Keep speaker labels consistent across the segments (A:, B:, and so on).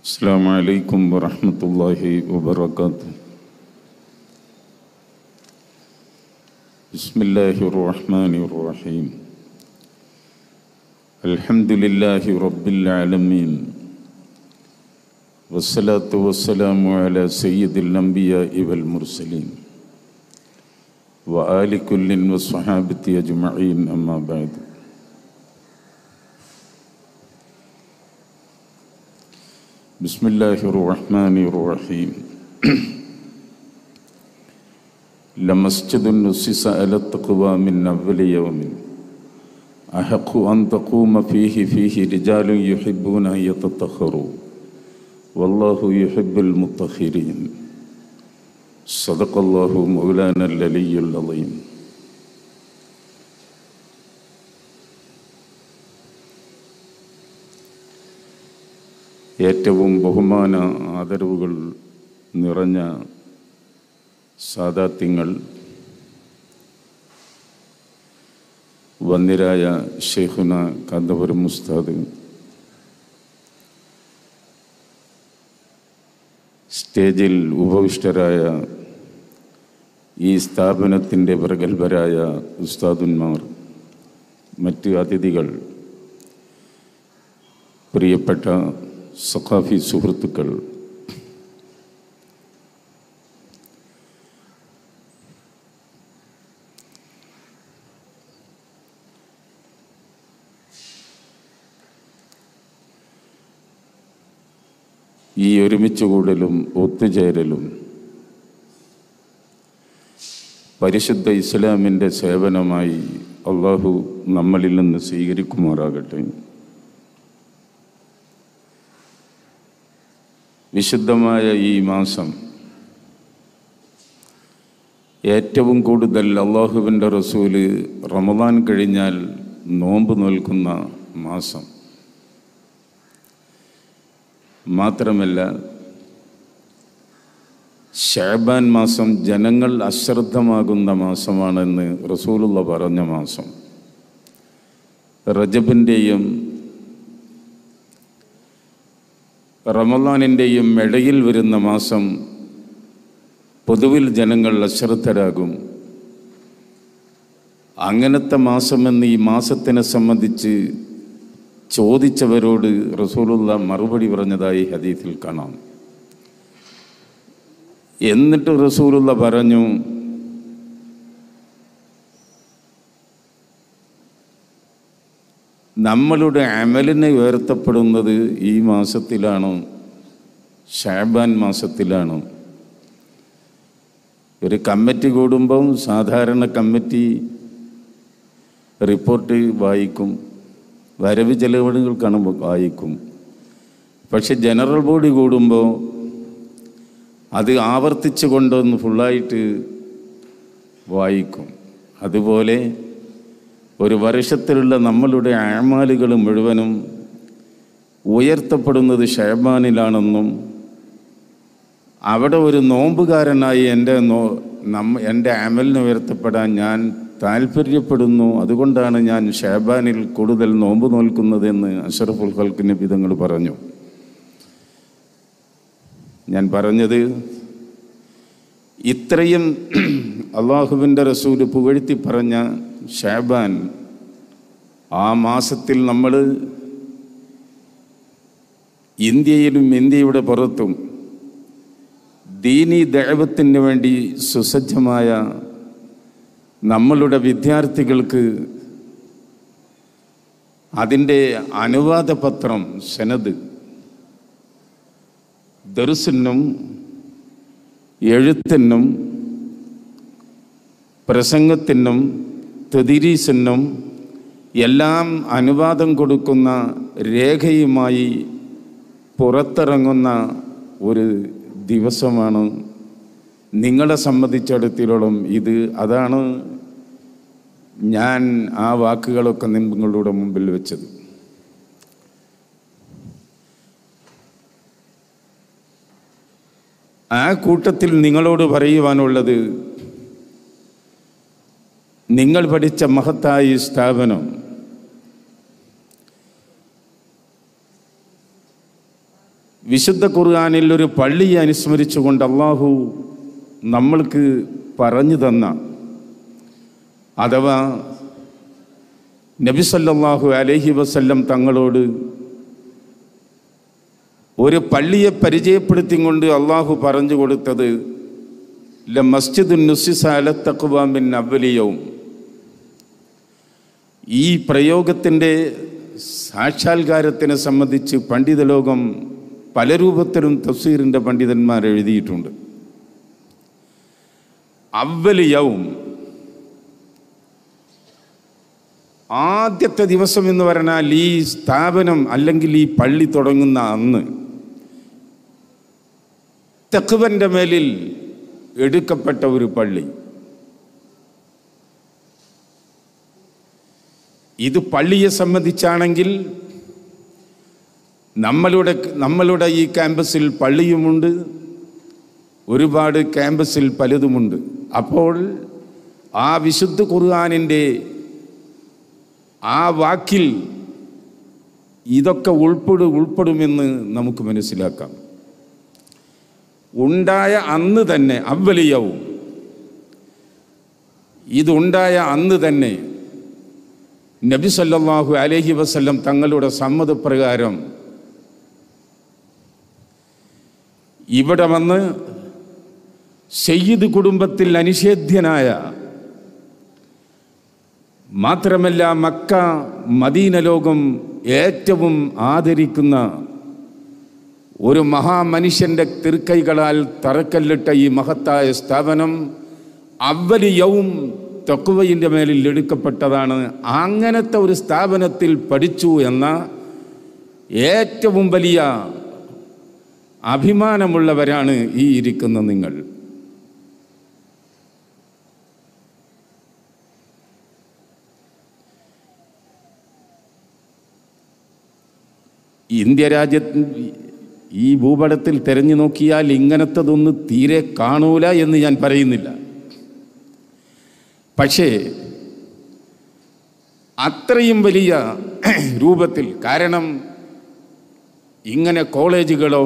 A: السلام عليكم ورحمة الله وبركاته بسم الله الرحمن الرحيم الحمد لله رب العالمين والصلاة والسلام على سيد الأنبياء والمرسلين وآل كل والصحابة أجمعين أما بعد بسم الله الرحمن الرحيم لمسجد نسس على التقوى من أول يوم أحق أن تقوم فيه فيه رجال يحبون أن يتطهروا والله يحب المطهرين صدق الله مولانا العلي العظيم ഏറ്റവും ബഹുമാന ആദരവുകൾ നിറഞ്ഞ സാദാത്യങ്ങൾ വന്നിരായ ഷെയ്ഖുന കാന്തപുരം മുസ്താദ് സ്റ്റേജിൽ ഉപവിഷ്ടരായ ഈ സ്ഥാപനത്തിൻ്റെ പ്രഗത്ഭരായ ഉസ്താദുന്മാർ മറ്റ് അതിഥികൾ പ്രിയപ്പെട്ട സഖാഫി സുഹൃത്തുക്കൾ ഈ ഒരുമിച്ച് കൂടലും ഒത്തുചേരലും പരിശുദ്ധ ഇസ്ലാമിൻ്റെ സേവനമായി അള്ളാഹു നമ്മളിൽ നിന്ന് സ്വീകരിക്കുമാറാകട്ടെ വിശുദ്ധമായ ഈ മാസം ഏറ്റവും കൂടുതൽ അള്ളാഹുവിൻ്റെ റസൂല് റമദാൻ കഴിഞ്ഞാൽ നോമ്പ് നോൽക്കുന്ന മാസം മാത്രമല്ല ഷാബാൻ മാസം ജനങ്ങൾ അശ്രദ്ധമാകുന്ന മാസമാണെന്ന് റസൂലുള്ള പറഞ്ഞ മാസം റജബിൻ്റെയും റമദാനിൻ്റെയും ഇടയിൽ വരുന്ന മാസം പൊതുവിൽ ജനങ്ങൾ അശ്രദ്ധരാകും അങ്ങനത്തെ മാസമെന്ന് ഈ മാസത്തിനെ സംബന്ധിച്ച് ചോദിച്ചവരോട് റസൂലുള്ള മറുപടി പറഞ്ഞതായി ഹദീസിൽ കാണാം എന്നിട്ട് റസൂലുള്ള പറഞ്ഞു നമ്മളുടെ അമലിനെ ഉയർത്തപ്പെടുന്നത് ഈ മാസത്തിലാണോ ഷാബാൻ മാസത്തിലാണോ ഒരു കമ്മിറ്റി കൂടുമ്പം സാധാരണ കമ്മിറ്റി റിപ്പോർട്ട് വായിക്കും വരവ് ചെലവുകൾ കാണുമ്പോൾ വായിക്കും പക്ഷെ ജനറൽ ബോഡി കൂടുമ്പോൾ അത് ആവർത്തിച്ച് കൊണ്ടൊന്ന് ഫുള്ളായിട്ട് വായിക്കും അതുപോലെ ഒരു വർഷത്തിലുള്ള നമ്മളുടെ ആമാലുകൾ മുഴുവനും ഉയർത്തപ്പെടുന്നത് ഷഹബാനിലാണെന്നും അവിടെ ഒരു നോമ്പുകാരനായി എൻ്റെ നോ നമ്മ എൻ്റെ അമലിന് ഉയർത്തപ്പെടാൻ ഞാൻ താല്പര്യപ്പെടുന്നു അതുകൊണ്ടാണ് ഞാൻ ഷഹബാനിൽ കൂടുതൽ നോമ്പ് നോൽക്കുന്നതെന്ന് അഷറഫുൽ ഹൽക്ക് നബി തങ്ങൾ പറഞ്ഞു ഞാൻ പറഞ്ഞത് ഇത്രയും അള്ളാഹുവിൻ്റെ റസൂല് പുകഴ്ത്തി പറഞ്ഞ ഷാബാൻ ആ മാസത്തിൽ നമ്മൾ ഇന്ത്യയിലും ഇന്ത്യയുടെ പുറത്തും ദീനി ദൈവത്തിന് വേണ്ടി സുസജ്ജമായ നമ്മളുടെ വിദ്യാർത്ഥികൾക്ക് അതിൻ്റെ അനുവാദ പത്രം സെനത് ദർസിനും എഴുത്തിനും പ്രസംഗത്തിനും തെതിരീസിനും എല്ലാം അനുവാദം കൊടുക്കുന്ന രേഖയുമായി പുറത്തിറങ്ങുന്ന ഒരു ദിവസമാണ് നിങ്ങളെ സംബന്ധിച്ചിടത്തോളം ഇത് അതാണ് ഞാൻ ആ വാക്കുകളൊക്കെ നിങ്ങളുടെ മുമ്പിൽ വെച്ചത് ആ കൂട്ടത്തിൽ നിങ്ങളോട് പറയുവാനുള്ളത് നിങ്ങൾ പഠിച്ച മഹത്തായ ഈ സ്ഥാപനം വിശുദ്ധ ഖുർആാനിൽ ഒരു പള്ളിയെ അനുസ്മരിച്ചുകൊണ്ട് അള്ളാഹു നമ്മൾക്ക് പറഞ്ഞു തന്ന അഥവാ നബിസല്ലാഹു അലഹി വസല്ലം തങ്ങളോട് ഒരു പള്ളിയെ പരിചയപ്പെടുത്തിക്കൊണ്ട് അള്ളാഹു പറഞ്ഞു കൊടുത്തത് ല മസ്ജിദുൻ നുസിസാല തക്കുവാമിൻ അവലിയവും ഈ പ്രയോഗത്തിൻ്റെ സാക്ഷാത്കാരത്തിനെ സംബന്ധിച്ച് പണ്ഡിത ലോകം പല രൂപത്തിലും തഫ്സീറിൻ്റെ പണ്ഡിതന്മാർ എഴുതിയിട്ടുണ്ട് അവലിയവും ആദ്യത്തെ ദിവസം എന്ന് പറഞ്ഞാൽ ഈ സ്ഥാപനം അല്ലെങ്കിൽ ഈ പള്ളി തുടങ്ങുന്ന അന്ന് തെക്കുവൻ്റെ മേലിൽ എടുക്കപ്പെട്ട ഒരു പള്ളി ഇത് പള്ളിയെ സംബന്ധിച്ചാണെങ്കിൽ നമ്മളുടെ നമ്മളുടെ ഈ ക്യാമ്പസിൽ പള്ളിയുമുണ്ട് ഒരുപാട് ക്യാമ്പസിൽ പലതുമുണ്ട് അപ്പോൾ ആ വിശുദ്ധ ഖുർആാനിൻ്റെ ആ വാക്കിൽ ഇതൊക്കെ ഉൾപ്പെടും ഉൾപ്പെടുമെന്ന് നമുക്ക് മനസ്സിലാക്കാം ഉണ്ടായ അന്ന് തന്നെ അവലിയവും ഇതുണ്ടായ അന്ന് തന്നെ നബി സല്ലല്ലാഹു അലൈഹി വസല്ലം തങ്ങളുടെ സമ്മതപ്രകാരം ഇവിടെ വന്ന് സയ്യിദ് കുടുംബത്തിൽ അനിഷേധ്യനായ മാത്രമല്ല മക്ക മദീന ലോകം ഏറ്റവും ആദരിക്കുന്ന ഒരു മഹാമനുഷ്യൻ്റെ തിരുക്കൈകളാൽ തറക്കല്ലിട്ട ഈ മഹത്തായ സ്ഥാപനം അവലിയവും തൊക്കുവയിൻ്റെ മേലിൽ എടുക്കപ്പെട്ടതാണ് അങ്ങനത്തെ ഒരു സ്ഥാപനത്തിൽ പഠിച്ചു എന്ന ഏറ്റവും വലിയ അഭിമാനമുള്ളവരാണ് ഈ ഇരിക്കുന്ന നിങ്ങൾ ഇന്ത്യ രാജ്യത്ത് ഈ ഭൂപടത്തിൽ തിരഞ്ഞു നോക്കിയാൽ ഇങ്ങനത്തതൊന്ന് തീരെ കാണൂല എന്ന് ഞാൻ പറയുന്നില്ല പക്ഷേ അത്രയും വലിയ രൂപത്തിൽ കാരണം ഇങ്ങനെ കോളേജുകളോ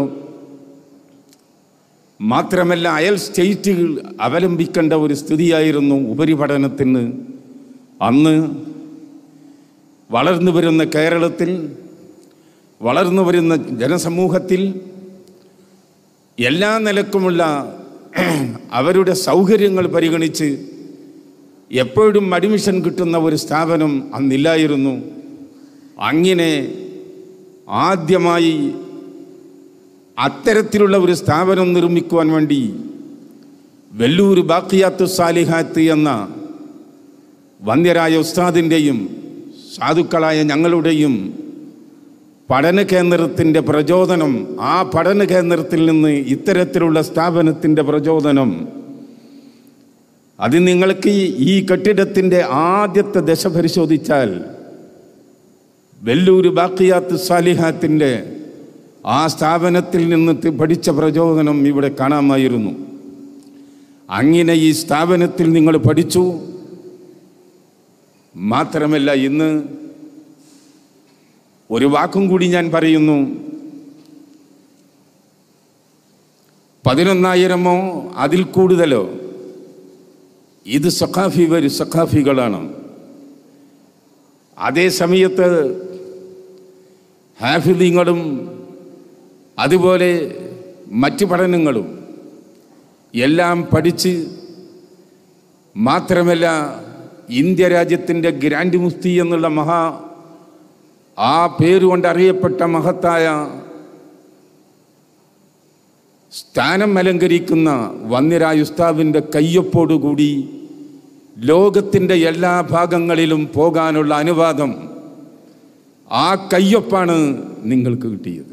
A: മാത്രമല്ല അയൽ സ്റ്റേറ്റുകൾ അവലംബിക്കേണ്ട ഒരു സ്ഥിതിയായിരുന്നു ഉപരിപഠനത്തിന് അന്ന് വളർന്നു വരുന്ന കേരളത്തിൽ വളർന്നു വരുന്ന ജനസമൂഹത്തിൽ എല്ലാ നിലക്കുമുള്ള അവരുടെ സൗകര്യങ്ങൾ പരിഗണിച്ച് എപ്പോഴും അഡ്മിഷൻ കിട്ടുന്ന ഒരു സ്ഥാപനം അന്നില്ലായിരുന്നു അങ്ങനെ ആദ്യമായി അത്തരത്തിലുള്ള ഒരു സ്ഥാപനം നിർമ്മിക്കുവാൻ വേണ്ടി വെല്ലൂർ ബാക്കിയാത്തു സാലിഹാത്ത് എന്ന വന്യരായ ഉസ്താദിൻ്റെയും സാധുക്കളായ ഞങ്ങളുടെയും പഠന കേന്ദ്രത്തിൻ്റെ പ്രചോദനം ആ പഠന കേന്ദ്രത്തിൽ നിന്ന് ഇത്തരത്തിലുള്ള സ്ഥാപനത്തിൻ്റെ പ്രചോദനം അത് നിങ്ങൾക്ക് ഈ- ഈ കെട്ടിടത്തിൻ്റെ ആദ്യത്തെ ദശ പരിശോധിച്ചാൽ വെല്ലൂർ ബാക്കിയാത്ത് സാലിഹാത്തിൻ്റെ ആ സ്ഥാപനത്തിൽ നിന്ന് തി- പഠിച്ച പ്രചോദനം ഇവിടെ കാണാമായിരുന്നു അങ്ങനെ ഈ സ്ഥാപനത്തിൽ നിങ്ങൾ പഠിച്ചു മാത്രമല്ല ഇന്ന് ഒരു വാക്കും കൂടി ഞാൻ പറയുന്നു പതിനൊന്നായിരമോ അതിൽ കൂടുതലോ ഇത് സഖാഫി വരും സഖാഫികളാണ് അതേ സമയത്ത് ഹാഫിദിങ്ങളും അതുപോലെ മറ്റ് പഠനങ്ങളും എല്ലാം പഠിച്ച് മാത്രമല്ല ഇന്ത്യ രാജ്യത്തിൻ്റെ ഗ്രാൻഡ് മുഫ്തി എന്നുള്ള മഹാ ആ പേരുകൊണ്ട് അറിയപ്പെട്ട മഹത്തായ സ്ഥാനം അലങ്കരിക്കുന്ന വന്യരായ ഉസ്താവിൻ്റെ കയ്യൊപ്പോടുകൂടി ലോകത്തിൻ്റെ എല്ലാ ഭാഗങ്ങളിലും പോകാനുള്ള അനുവാദം ആ കയ്യൊപ്പാണ് നിങ്ങൾക്ക് കിട്ടിയത്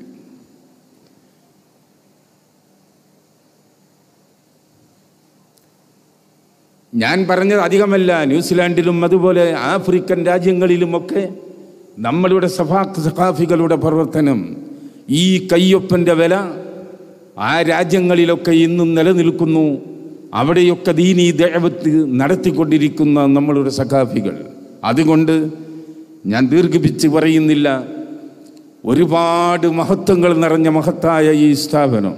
A: ഞാൻ പറഞ്ഞത് അധികമല്ല ന്യൂസിലാൻഡിലും അതുപോലെ ആഫ്രിക്കൻ രാജ്യങ്ങളിലുമൊക്കെ നമ്മളുടെ സഭാ സഖാഫികളുടെ പ്രവർത്തനം ഈ കയ്യൊപ്പൻ്റെ വില ആ രാജ്യങ്ങളിലൊക്കെ ഇന്നും നിലനിൽക്കുന്നു അവിടെയൊക്കെ ദീനീ ദേവത്ത് നടത്തിക്കൊണ്ടിരിക്കുന്ന നമ്മളുടെ സഖാഫികൾ അതുകൊണ്ട് ഞാൻ ദീർഘിപ്പിച്ച് പറയുന്നില്ല ഒരുപാട് മഹത്വങ്ങൾ നിറഞ്ഞ മഹത്തായ ഈ സ്ഥാപനം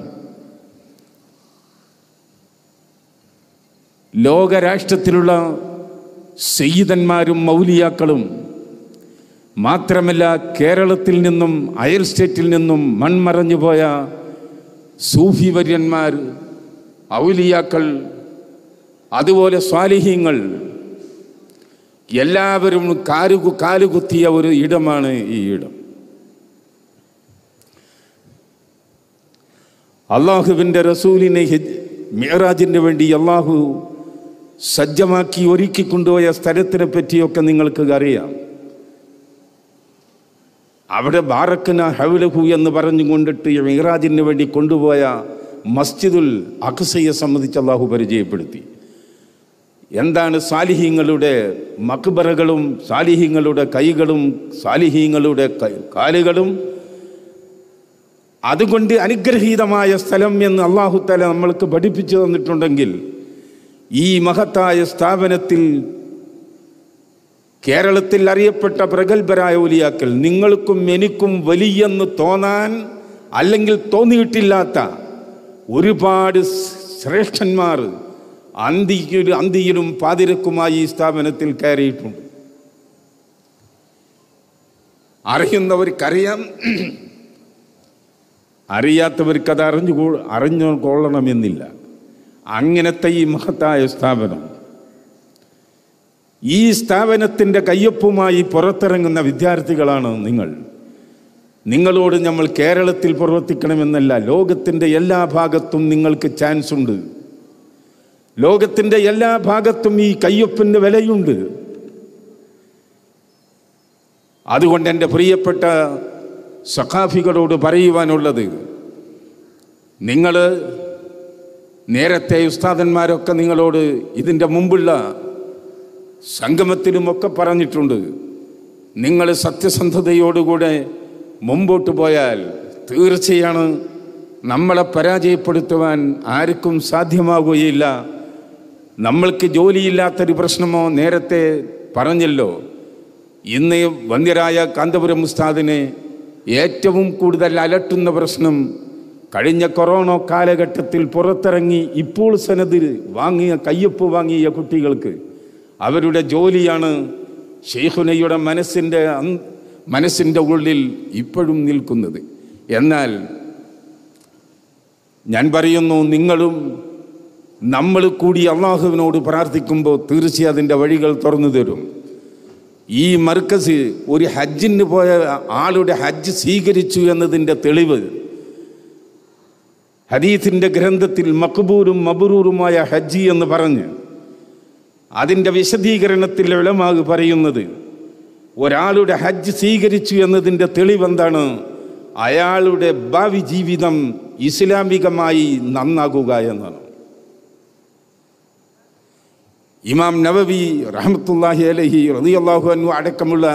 A: ലോകരാഷ്ട്രത്തിലുള്ള സയ്യിദന്മാരും മൗലിയാക്കളും മാത്രമല്ല കേരളത്തിൽ നിന്നും അയൽ സ്റ്റേറ്റിൽ നിന്നും മൺമറഞ്ഞു പോയ സൂഫി വര്യന്മാർ ഔലിയാക്കൾ അതുപോലെ സ്വാലിഹ്യങ്ങൾ എല്ലാവരും കാലു കാലുകുത്തിയ ഒരു ഇടമാണ് ഈ ഇടം അള്ളാഹുവിൻ്റെ റസൂലിനെ മിഹറാജിന് വേണ്ടി അള്ളാഹു സജ്ജമാക്കി ഒരുക്കി കൊണ്ടുപോയ സ്ഥലത്തിനെ പറ്റിയൊക്കെ നിങ്ങൾക്ക് അറിയാം അവിടെ ബാറക്കന ഹൗലഹു എന്ന് പറഞ്ഞുകൊണ്ടിട്ട് മിഹറാജിന് വേണ്ടി കൊണ്ടുപോയ മസ്ജിദുൽ അഖസയെ സംബന്ധിച്ച് അള്ളാഹു പരിചയപ്പെടുത്തി എന്താണ് സാലിഹീങ്ങളുടെ മക്ബറകളും സാലിഹീങ്ങളുടെ കൈകളും സാലിഹീങ്ങളുടെ കാലുകളും അതുകൊണ്ട് അനുഗ്രഹീതമായ സ്ഥലം എന്ന് അള്ളാഹു തല നമ്മൾക്ക് പഠിപ്പിച്ചു തന്നിട്ടുണ്ടെങ്കിൽ ഈ മഹത്തായ സ്ഥാപനത്തിൽ കേരളത്തിൽ അറിയപ്പെട്ട പ്രഗത്ഭരായ ഒലിയാക്കൾ നിങ്ങൾക്കും എനിക്കും വലിയെന്ന് തോന്നാൻ അല്ലെങ്കിൽ തോന്നിയിട്ടില്ലാത്ത ഒരുപാട് ശ്രേഷ്ഠന്മാർ അന്തിയിലും അന്തിയിലും പാതിരക്കുമായി ഈ സ്ഥാപനത്തിൽ കയറിയിട്ടുണ്ട് അറിയുന്നവർക്കറിയാം അറിയാത്തവർക്കത് അറിഞ്ഞു അറിഞ്ഞു കൊള്ളണമെന്നില്ല അങ്ങനത്തെ ഈ മഹത്തായ സ്ഥാപനം ഈ സ്ഥാപനത്തിൻ്റെ കയ്യൊപ്പുമായി പുറത്തിറങ്ങുന്ന വിദ്യാർത്ഥികളാണ് നിങ്ങൾ നിങ്ങളോട് നമ്മൾ കേരളത്തിൽ പ്രവർത്തിക്കണമെന്നല്ല ലോകത്തിൻ്റെ എല്ലാ ഭാഗത്തും നിങ്ങൾക്ക് ചാൻസ് ഉണ്ട് ലോകത്തിൻ്റെ എല്ലാ ഭാഗത്തും ഈ കയ്യൊപ്പിന് വിലയുണ്ട് അതുകൊണ്ട് എൻ്റെ പ്രിയപ്പെട്ട സഖാഫികളോട് പറയുവാനുള്ളത് നിങ്ങൾ നേരത്തെ ഉസ്താദന്മാരൊക്കെ നിങ്ങളോട് ഇതിൻ്റെ മുമ്പുള്ള സംഗമത്തിലുമൊക്കെ പറഞ്ഞിട്ടുണ്ട് നിങ്ങൾ സത്യസന്ധതയോടുകൂടെ മുമ്പോട്ട് പോയാൽ തീർച്ചയാണ് നമ്മളെ പരാജയപ്പെടുത്തുവാൻ ആർക്കും സാധ്യമാകുകയില്ല നമ്മൾക്ക് ജോലിയില്ലാത്തൊരു പ്രശ്നമോ നേരത്തെ പറഞ്ഞല്ലോ ഇന്ന് വന്ധ്യരായ കാന്തപുരം ഉസ്താദിനെ ഏറ്റവും കൂടുതൽ അലട്ടുന്ന പ്രശ്നം കഴിഞ്ഞ കൊറോണ കാലഘട്ടത്തിൽ പുറത്തിറങ്ങി ഇപ്പോൾ സനത് വാങ്ങിയ കയ്യൊപ്പ് വാങ്ങിയ കുട്ടികൾക്ക് അവരുടെ ജോലിയാണ് ഷെയ്ഖുനയുടെ മനസ്സിൻ്റെ മനസ്സിൻ്റെ ഉള്ളിൽ ഇപ്പോഴും നിൽക്കുന്നത് എന്നാൽ ഞാൻ പറയുന്നു നിങ്ങളും നമ്മൾ കൂടി അള്ളാഹുവിനോട് പ്രാർത്ഥിക്കുമ്പോൾ തീർച്ചയായും അതിൻ്റെ വഴികൾ തുറന്നു തരും ഈ മർക്കസ് ഒരു ഹജ്ജിന് പോയ ആളുടെ ഹജ്ജ് സ്വീകരിച്ചു എന്നതിൻ്റെ തെളിവ് ഹദീസിൻ്റെ ഗ്രന്ഥത്തിൽ മക്ബൂരും മബറൂറുമായ ഹജ്ജി എന്ന് പറഞ്ഞ് അതിൻ്റെ വിശദീകരണത്തിൽ ഇളമാക് പറയുന്നത് ഒരാളുടെ ഹജ്ജ് സ്വീകരിച്ചു എന്നതിൻ്റെ തെളിവെന്താണ് അയാളുടെ ഭാവി ജീവിതം ഇസ്ലാമികമായി നന്നാകുക എന്നാണ് ഇമാം നവവി റഹമത്തുല്ലാഹി അലഹി റതിയല്ലാഹു അന്നു അടക്കമുള്ള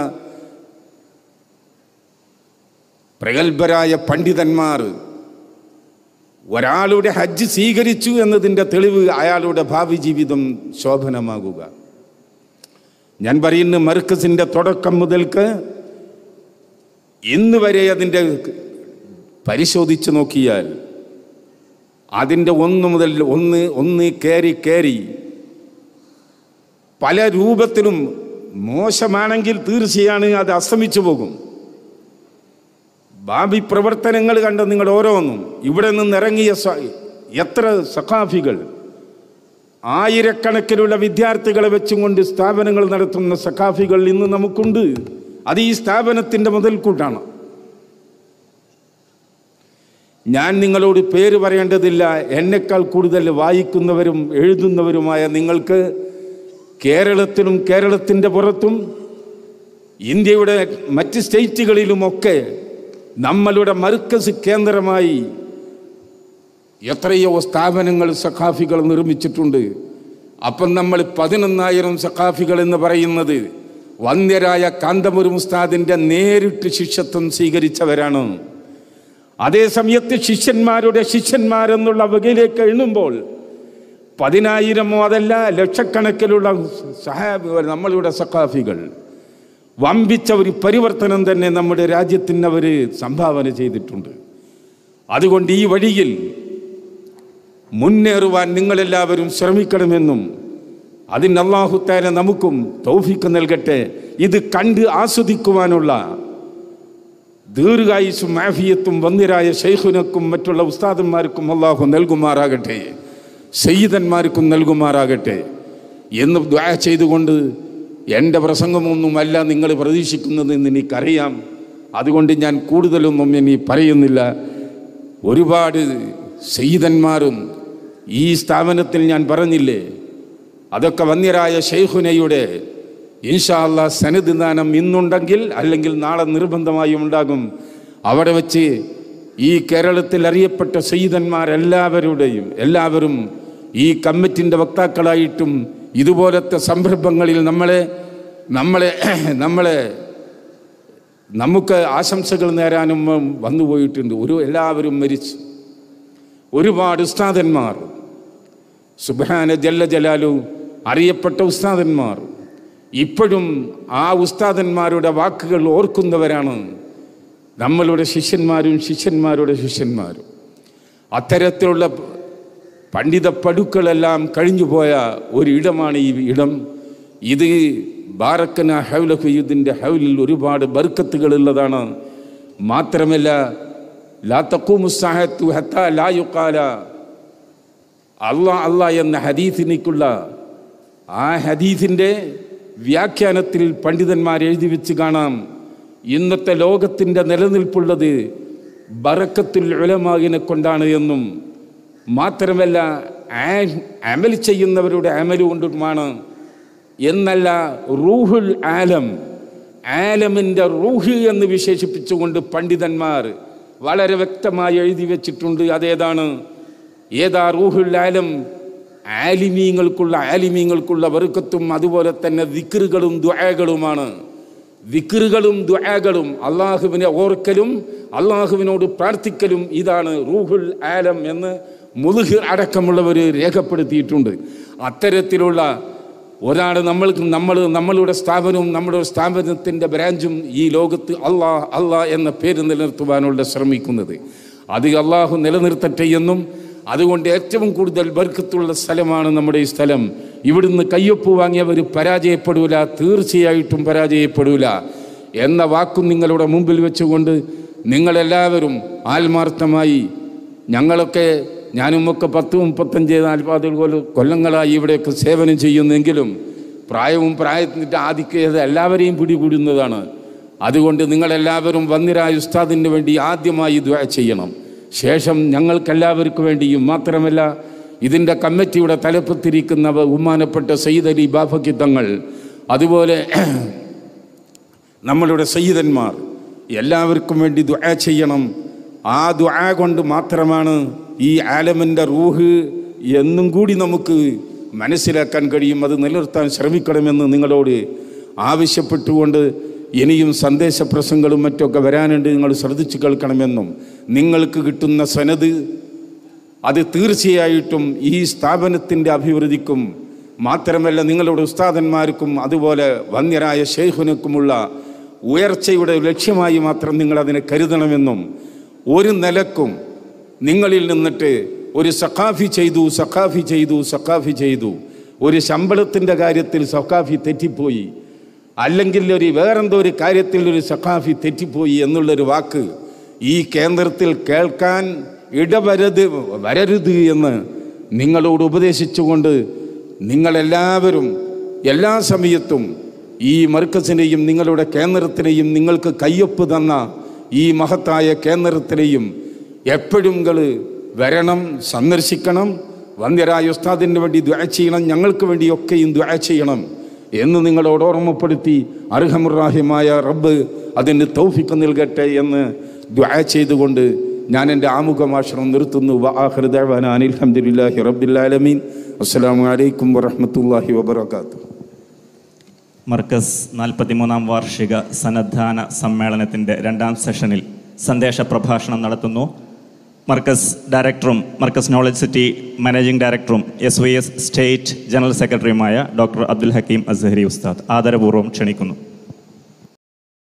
A: പ്രഗത്ഭരായ പണ്ഡിതന്മാർ ഒരാളുടെ ഹജ്ജ് സ്വീകരിച്ചു എന്നതിൻ്റെ തെളിവ് അയാളുടെ ഭാവി ജീവിതം ശോഭനമാകുക ഞാൻ പറയുന്ന മർക്കസിൻ്റെ തുടക്കം മുതൽക്ക് ഇന്ന് വരെ അതിൻ്റെ പരിശോധിച്ച് നോക്കിയാൽ അതിൻ്റെ ഒന്ന് മുതൽ ഒന്ന് ഒന്ന് കയറി കയറി പല രൂപത്തിലും മോശമാണെങ്കിൽ തീർച്ചയാണ് അത് അസ്തമിച്ചു പോകും ഭാവി പ്രവർത്തനങ്ങൾ കണ്ട നിങ്ങൾ ഓരോന്നും ഇവിടെ നിന്ന് ഇറങ്ങിയ സ- എത്ര സഖാഫികൾ ആയിരക്കണക്കിനുള്ള വിദ്യാർത്ഥികളെ വെച്ചും കൊണ്ട് സ്ഥാപനങ്ങൾ നടത്തുന്ന സഖാഫികൾ ഇന്ന് നമുക്കുണ്ട് അത് ഈ സ്ഥാപനത്തിൻ്റെ മുതൽക്കൂട്ടാണ് ഞാൻ നിങ്ങളോട് പേര് പറയേണ്ടതില്ല എന്നെക്കാൾ കൂടുതൽ വായിക്കുന്നവരും എഴുതുന്നവരുമായ നിങ്ങൾക്ക് കേരളത്തിലും കേരളത്തിൻ്റെ പുറത്തും ഇന്ത്യയുടെ മറ്റ് സ്റ്റേറ്റുകളിലുമൊക്കെ നമ്മളുടെ മർക്കസ് കേന്ദ്രമായി എത്രയോ സ്ഥാപനങ്ങൾ സഖാഫികൾ നിർമ്മിച്ചിട്ടുണ്ട് അപ്പം നമ്മൾ പതിനൊന്നായിരം സഖാഫികൾ എന്ന് പറയുന്നത് വന്ധ്യരായ കാന്തപുരം ഉസ്താദിൻ്റെ നേരിട്ട് ശിഷ്യത്വം സ്വീകരിച്ചവരാണ് അതേ സമയത്ത് ശിഷ്യന്മാരുടെ ശിഷ്യന്മാരെന്നുള്ള വകയിലേക്ക് എണ്ണുമ്പോൾ പതിനായിരമോ അതല്ല ലക്ഷക്കണക്കിലുള്ള സഹാബികൾ നമ്മളുടെ സഖാഫികൾ വമ്പിച്ച ഒരു പരിവർത്തനം തന്നെ നമ്മുടെ രാജ്യത്തിന് അവർ സംഭാവന ചെയ്തിട്ടുണ്ട് അതുകൊണ്ട് ഈ വഴിയിൽ മുന്നേറുവാൻ നിങ്ങളെല്ലാവരും ശ്രമിക്കണമെന്നും അതിന് അള്ളാഹുത്താര നമുക്കും തൗഫിക്ക് നൽകട്ടെ ഇത് കണ്ട് ആസ്വദിക്കുവാനുള്ള ദീർഘായുസും ആഫിയത്തും വന്നിരായ ഷെയ്ഖുനക്കും മറ്റുള്ള ഉസ്താദന്മാർക്കും അള്ളാഹു നൽകുമാറാകട്ടെ സയ്യിദന്മാർക്കും നൽകുമാറാകട്ടെ എന്ന് ദ്വാ ചെയ്തുകൊണ്ട് എൻ്റെ പ്രസംഗമൊന്നുമല്ല നിങ്ങൾ പ്രതീക്ഷിക്കുന്നതെന്ന് എനിക്കറിയാം അതുകൊണ്ട് ഞാൻ കൂടുതലൊന്നും ഇനി പറയുന്നില്ല ഒരുപാട് സയ്യിദന്മാരും ഈ സ്ഥാപനത്തിൽ ഞാൻ പറഞ്ഞില്ലേ അതൊക്കെ വന്യരായ ഷെയ്ഖുനയുടെ ഇൻഷാ അല്ലാ സനദ് ദാനം ഇന്നുണ്ടെങ്കിൽ അല്ലെങ്കിൽ നാളെ നിർബന്ധമായും ഉണ്ടാകും അവിടെ വെച്ച് ഈ കേരളത്തിൽ അറിയപ്പെട്ട സയ്യിദന്മാരെല്ലാവരുടെയും എല്ലാവരും ഈ കമ്മിറ്റിൻ്റെ വക്താക്കളായിട്ടും ഇതുപോലത്തെ സംരംഭങ്ങളിൽ നമ്മളെ നമ്മളെ നമ്മളെ നമുക്ക് ആശംസകൾ നേരാനും വന്നുപോയിട്ടുണ്ട് ഒരു എല്ലാവരും മരിച്ചു ഒരുപാട് ഉസ്താദന്മാർ സുബാന ജല്ല ജലാലു അറിയപ്പെട്ട ഉസ്താദന്മാർ ഇപ്പോഴും ആ ഉസ്താദന്മാരുടെ വാക്കുകൾ ഓർക്കുന്നവരാണ് നമ്മളുടെ ശിഷ്യന്മാരും ശിഷ്യന്മാരുടെ ശിഷ്യന്മാരും അത്തരത്തിലുള്ള പണ്ഡിത പടുക്കളെല്ലാം കഴിഞ്ഞുപോയ ഒരു ഇടമാണ് ഈ ഇടം ഇത് ബാറക്കന ഹൗലഹുയുദിൻ്റെ ഹൗലിൽ ഒരുപാട് ബർക്കത്തുകളുള്ളതാണ് മാത്രമല്ല ലാ തക്കൂമുസ്സാഹത്തു ഹത്ത ലാ യുക്കാല അള്ളാ അള്ളാ എന്ന ഹദീസിനിക്കുള്ള ആ ഹദീസിൻ്റെ വ്യാഖ്യാനത്തിൽ പണ്ഡിതന്മാർ എഴുതി വെച്ച് കാണാം ഇന്നത്തെ ലോകത്തിൻ്റെ നിലനിൽപ്പുള്ളത് ബറക്കത്തുൽ ഉലമാകിനെ കൊണ്ടാണ് എന്നും മാത്രമല്ല ആ- അമൽ ചെയ്യുന്നവരുടെ അമൽ കൊണ്ടുമാണ് എന്നല്ല റൂഹുൽ ആലം ആലമിൻ്റെ റൂഹ് എന്ന് വിശേഷിപ്പിച്ചുകൊണ്ട് പണ്ഡിതന്മാർ വളരെ വ്യക്തമായി എഴുതി വെച്ചിട്ടുണ്ട് അതേതാണ് ഏതാ റൂഹുൽ ആലം ആലിമീങ്ങൾക്കുള്ള ആലിമീങ്ങൾക്കുള്ള വെറുക്കത്തും അതുപോലെ തന്നെ ദിക്റുകളും ദുആകളുമാണ് ദിക്റുകളും ദുആകളും അള്ളാഹുവിനെ ഓർക്കലും അള്ളാഹുവിനോട് പ്രാർത്ഥിക്കലും ഇതാണ് റൂഹുൽ ആലം എന്ന് മുതുഹിർ അടക്കമുള്ളവർ രേഖപ്പെടുത്തിയിട്ടുണ്ട് അത്തരത്തിലുള്ള ഒരാൾ നമ്മൾക്ക് നമ്മൾ നമ്മളുടെ സ്ഥാപനവും നമ്മുടെ സ്ഥാപനത്തിൻ്റെ ബ്രാഞ്ചും ഈ ലോകത്ത് അള്ളാഹ് അള്ളാഹ് എന്ന പേര് നിലനിർത്തുവാനുള്ള ശ്രമിക്കുന്നത് അത് അള്ളാഹു നിലനിർത്തട്ടെ എന്നും അതുകൊണ്ട് ഏറ്റവും കൂടുതൽ ബർക്കത്തുള്ള സ്ഥലമാണ് നമ്മുടെ ഈ സ്ഥലം ഇവിടുന്ന് കയ്യൊപ്പ് വാങ്ങിയവർ പരാജയപ്പെടൂല തീർച്ചയായിട്ടും പരാജയപ്പെടൂല എന്ന വാക്കും നിങ്ങളുടെ മുമ്പിൽ വെച്ചുകൊണ്ട് നിങ്ങളെല്ലാവരും ആത്മാർത്ഥമായി ഞങ്ങളൊക്കെ ഞാനുമൊക്കെ പത്ത് മുപ്പത്തഞ്ച് നാൽപ്പത് കൊല്ല- കൊല്ലങ്ങളായി ഇവിടെയൊക്കെ സേവനം ചെയ്യുന്നെങ്കിലും പ്രായവും പ്രായത്തിൻ്റെ ആധിക്യത എല്ലാവരെയും പിടികൂടുന്നതാണ് അതുകൊണ്ട് നിങ്ങളെല്ലാവരും വന്നിരായ ഉസ്താദിന് വേണ്ടി ആദ്യമായി ദ്വാ ചെയ്യണം ശേഷം ഞങ്ങൾക്കെല്ലാവർക്കും വേണ്ടിയും മാത്രമല്ല ഇതിൻ്റെ കമ്മിറ്റിയുടെ തലപ്പത്തിരിക്കുന്ന ബഹുമാനപ്പെട്ട സയ്യിദ് അലി ബാഫക്കി തങ്ങൾ അതുപോലെ നമ്മളുടെ സയ്യിദന്മാർ എല്ലാവർക്കും വേണ്ടി ദുആ ചെയ്യണം ആ ദുആ കൊണ്ട് മാത്രമാണ് ഈ ആലമിൻ്റെ റൂഹ് എന്നും കൂടി നമുക്ക് മനസ്സിലാക്കാൻ കഴിയും അത് നിലനിർത്താൻ ശ്രമിക്കണമെന്ന് നിങ്ങളോട് ആവശ്യപ്പെട്ടുകൊണ്ട് ഇനിയും സന്ദേശ പ്രസംഗങ്ങളും മറ്റൊക്കെ വരാനുണ്ട് നിങ്ങൾ ശ്രദ്ധിച്ചു കേൾക്കണമെന്നും നിങ്ങൾക്ക് കിട്ടുന്ന സനത് അത് തീർച്ചയായിട്ടും ഈ സ്ഥാപനത്തിൻ്റെ അഭിവൃദ്ധിക്കും മാത്രമല്ല നിങ്ങളുടെ ഉസ്താദന്മാർക്കും അതുപോലെ വന്യരായ ഷെയ്ഖുനക്കുമുള്ള ഉയർച്ചയുടെ ലക്ഷ്യമായി മാത്രം നിങ്ങൾ അതിനെ കരുതണമെന്നും ഒരു നിലക്കും നിങ്ങളിൽ നിന്നിട്ട് ഒരു സഖാഫി ചെയ്തു സഖാഫി ചെയ്തു സഖാഫി ചെയ്തു ഒരു ശമ്പളത്തിൻ്റെ കാര്യത്തിൽ സഖാഫി തെറ്റിപ്പോയി അല്ലെങ്കിൽ ഒരു വേറെന്തോ ഒരു കാര്യത്തിൽ ഒരു സഖാഫി തെറ്റിപ്പോയി എന്നുള്ളൊരു വാക്ക് ഈ കേന്ദ്രത്തിൽ കേൾക്കാൻ ഇടവരത് വരരുത് എന്ന് നിങ്ങളോട് ഉപദേശിച്ചുകൊണ്ട് നിങ്ങളെല്ലാവരും എല്ലാ സമയത്തും ഈ മർക്കസിനെയും നിങ്ങളുടെ കേന്ദ്രത്തിനെയും നിങ്ങൾക്ക് കയ്യൊപ്പ് തന്ന ഈ മഹത്തായ കേന്ദ്രത്തിനെയും എപ്പോഴും നിങ്ങൾ വരണം സന്ദർശിക്കണം വന്യരായ ഉസ്താദിന് വേണ്ടി ദ്വാ ചെയ്യണം ഞങ്ങൾക്ക് വേണ്ടിയൊക്കെയും ദ്വാ ചെയ്യണം എന്ന് നിങ്ങളോട് ഓർമ്മപ്പെടുത്തി അർഹമുറാഹിമായ റബ്ബ് അതിന് തൗഫിക്ക് നൽകട്ടെ എന്ന് ദ്വാ ചെയ്തുകൊണ്ട് ഞാൻ എൻ്റെ ആമുഖഭാഷണം നിർത്തുന്നു വാഹൃദാൻ അനിൽഹമ്മദില്ലാഹി റബ്ബില്ലാലമീൻ അസ്സലാമു അലൈക്കും വറഹ്മത്തുള്ളാഹി വബറകാതുഹു
B: മർക്കസ് നാൽപ്പത്തിമൂന്നാം വാർഷിക സന്നദ്ധാന സമ്മേളനത്തിൻ്റെ രണ്ടാം സെഷനിൽ സന്ദേശ പ്രഭാഷണം നടത്തുന്നു മർക്കസ് ഡയറക്ടറും മർക്കസ് നോളജ് സിറ്റി മാനേജിംഗ് ഡയറക്ടറും S Y S state general സെക്രട്ടറിയുമായ ഡോക്ടർ അബ്ദുൽ ഹക്കീം അസ്ഹരി ഉസ്താദ് ആദരപൂർവ്വം ക്ഷണിക്കുന്നു